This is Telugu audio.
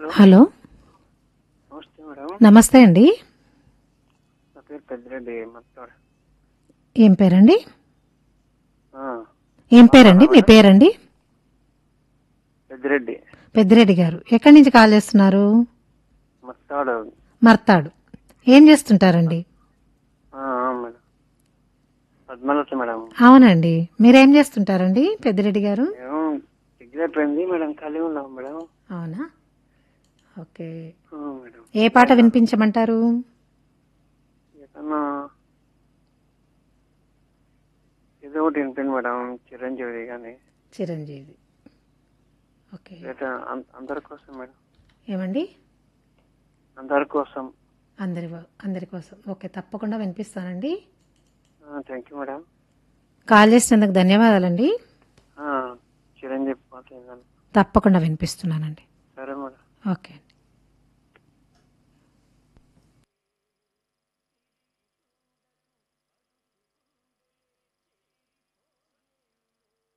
హలో నమస్తే మేడం నమస్తే అండి నా పేరు పెద్దిరెడ్డి మత్తోడు ఏం పేరండి ఆ, ఏం పేరండి మీ పేరండి పెద్దిరెడ్డి పెద్దిరెడ్డి గారు ఎక్కడి నుంచి కాల్ చేస్తున్నారు మత్తాడు మర్తాడు ఏం చేస్తుంటారండి ఆ, ఆ, మేడం పద్మలత మేడం అవునండి మీరేం చేస్తుంటారండి పెద్దిరెడ్డి గారు మేము డిగ్రీ అయిపోయింది మేడం ఖాళీ ఉన్నాం మేడం అవునా ఓకే ఆ, మేడం ఏ పాట వినిపించమంటారు ఏదన్నా ఏదో ఒకటి వినిపింది మేడం చిరంజీవి కానీ చిరంజీవి ఓకే లేదా అం- అందరి కోసం మేడం ఏమండి అందరి కోసం అందరి వా- అందరి కోసం ఓకే తప్పకుండా వినిపిస్తానండి థ్యాంక్ యూ మేడం కాల్ చేసినందుకు ధన్యవాదాలండి ఆ, చిరంజీవి పాట ఏదన్నా తప్పకుండా వినిపిస్తున్నానండి సరే మేడం ఓకే